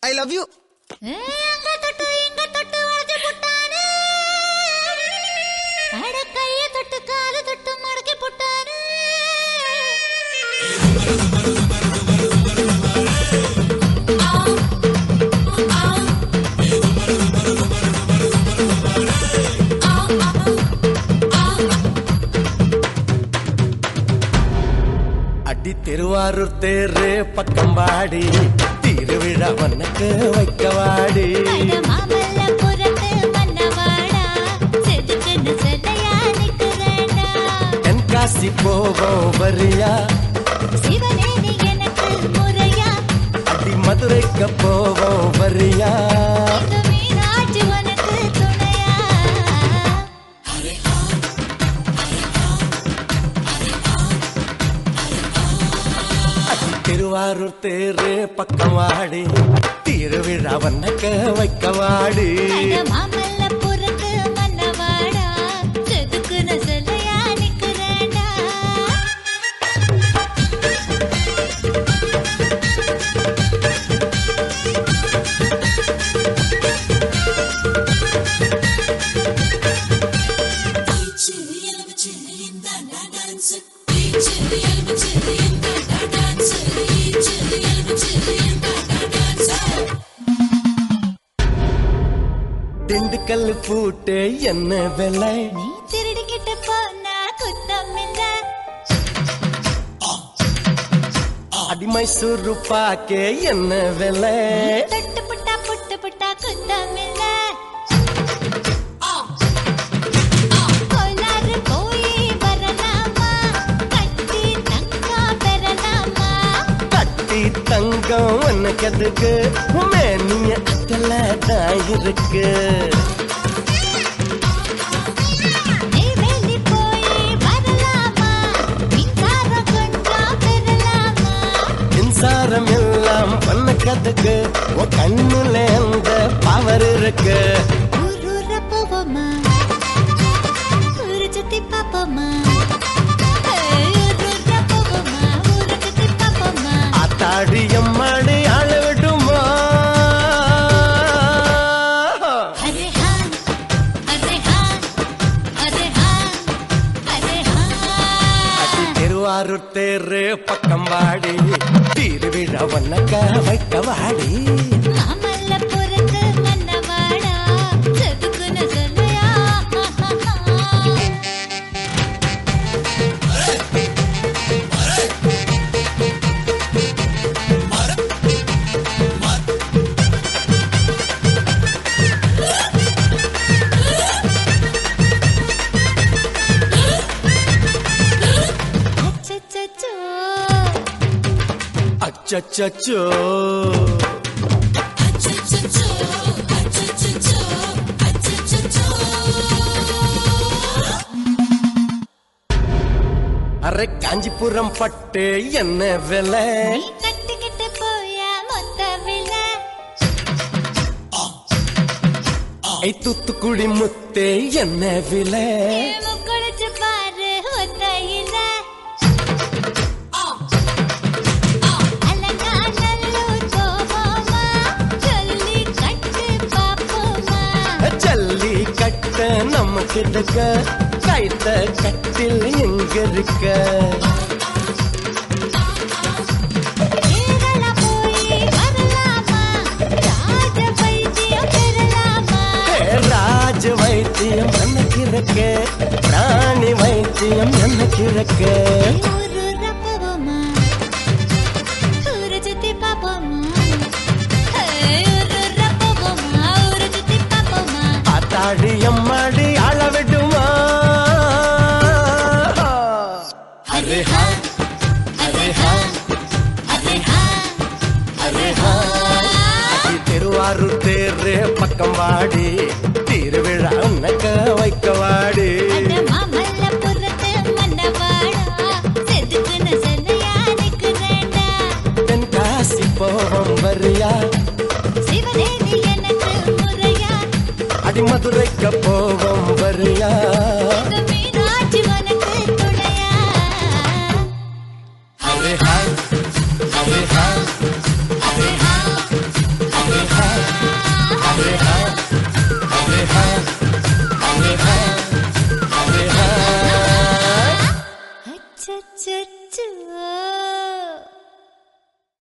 I love you ஏ, அங்க தொட்டு இங்க தொட்டு வளைச்சு புட்டானே அட கைய தொட்டு கால தொட்டு மடக்கி புட்டானே அடி திருவாரூர் தேரு பக்கம் வாடி திருவிழா வண்ணக்கு வைக்கவாடி அட மாமல்ல புறத்து மன்னவாடா செதுக்குன்னு செல்லையா நிக்கிறேடா தென்காசி போவோம் வரியா சிவனே நீ எனக்கு முறையா அடி மதுரைக்கு போவோம் வரியா இந்த மீனாட்சி உனக்கு துணையா அடி திருவாரூர் தேரு பக்கம் வாடி திருவிழா வண்ணக்க வைக்கவாடி அட மாமல்ல புறத்து மன்னவாடா செதுக்குன்னு செல்லையா நிக்கிறேடா திண்டுக்கல் பூட்டு என்ன விலை நீ திருடிக்கிட்டு போனா குத்தம் இல்ல அடி மைசூரு பாக்கே என்ன விலை தொட்டு புட்டா புட்டு புட்டா குத்தம் இல்ல கோலாறு போய் வரலாமா கட்டி தங்கா பெறலாமா கட்டி தங்கம் உனக்கு எதுக்கு மேனிய அக்கல தான் இருக்கு நெய்வேலி போய் வரலாமா மின்சாரம் கொஞ்சம் பெறலாமா மின்சாரம் எல்லாம் பண்ண கதுக்கு உன் கண்ணுல அந்த பவர் இருக்கு ஊரூர போவோமா ஊரை சுத்தி பாப்போமா ஊரூர போவோமா ஊரை சுத்தி பாப்போமா ஆத்தாடி அம்மாடி ஆள விடுமா அரே ஹான் அரே ஹான் அரே ஹான் அரே ஹான் அடி திருவாரூர் தேரு பக்கம் வாடி திருவிழா வண்ணக்க வைக்க வாடி மாமல்ல புறத்து மன்னவாடா செதுக்குன்னு சொல்லையா அச்சச்சோ அச்சச்சோ அரை காஞ்சிபுரம் பட்டு என்ன விலை நீ கட்டிக்கிட்டு போயா மொத்த விலை ஐ தூத்துக்குடி முத்தே என்ன விலை முக்குளிச்சு பாரு ஒத்தையில அலங்காநல்லூர் போவோமா சொல்லி கட்டு பாப்போமா ஜல்லி கட்ட நம்ம கிட்டக்க கைத்த கட்டில் எங்க இருக்க கேரளா போய் வரலாமா ராஜ வைத்தியம் பெறலாமா ஏ, ராஜ வைத்தியம் எனக்கு இருக்க ராணி வைத்தியம் எனக்கு இருக்க ஊரூர போவோமா ஊரை சுத்தி பாப்போமா ஊரூர போவோமா ஊரை சுத்தி பாப்போமா ஆத்தாடி அம்மாடி ஆள விடுமா அரே ஹா அரே ஹான் அரே ஹான் அரே ஹா அடி திருவாரூர் தேரு பக்கம் வாடி திருவிழா உனக்க வைக்க வாடி அட மாமல்ல புறத்து மன்னவாடா செதுக்குன்னு செல்லையா நிக்கிறேன்டா தென்காசி போவோம் வரியா சிவனே நீ எனக்கு முறையா அடி மதுரைக்கு போவோம் வரியா இந்த மீனாட்சி உனக்கு துணையா அரே ஹா அரே ஹா அரே ஹான் அரே அச்சச்சோ